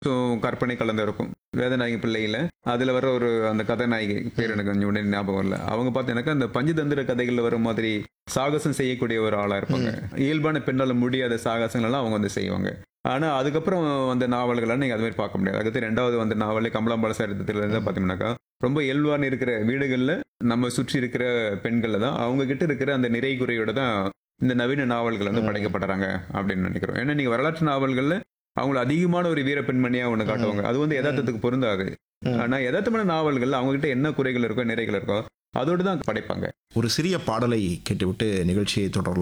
So கற்பனை கலந்து இருக்கும் வேதநாயகி பிள்ளையில அதுல வர ஒரு அந்த கதாநாயகி பேர் எனக்கு கொஞ்சம் உடனே ஞாபகம் இல்லை அவங்க பார்த்தீங்கன்னாக்கா அந்த பஞ்சதந்திர கதைகள்ல வர மாதிரி சாகசம் செய்யக்கூடிய ஒரு ஆளா இருப்பாங்க இயல்பான பெண்ணால முடியாத சாகசங்கள் எல்லாம் அவங்க வந்து செய்வாங்க ஆனா அதுக்கப்புறம் வந்த நாவல்கள்லாம் நீங்க அது மாதிரி பார்க்க முடியாது அடுத்து ரெண்டாவது வந்த நாவல் கமலாம்பாள சரித்திரத்துல இருந்தா பாத்தீங்கன்னாக்கா ரொம்ப இயல்பான இருக்கிற வீடுகள்ல நம்ம சுற்றி இருக்கிற பெண்கள்ல தான் அவங்க கிட்ட இருக்கிற அந்த நிறை குறையோட தான் இந்த நவீன நாவல்கள் வந்து ம். படைக்கப்படுறாங்க அப்படின்னு நினைக்கிறோம் ஏன்னா நீங்க வரலாற்று நாவல்கள்ல அவங்கள அதிகமான ஒரு வீர பெண்மணியா ஒண்ணு காட்டுவாங்க அது வந்து யதார்த்தத்துக்கு பொருந்தாது ம். ஆனா யதார்த்தமான நாவல்கள் அவங்க கிட்ட என்ன குறைகள் இருக்கோ நிறைகள் இருக்கோ அதோடு தான் படைப்பாங்க ஒரு சிறிய பாடலை கேட்டுவிட்டு நிகழ்ச்சியை தொடரலாம்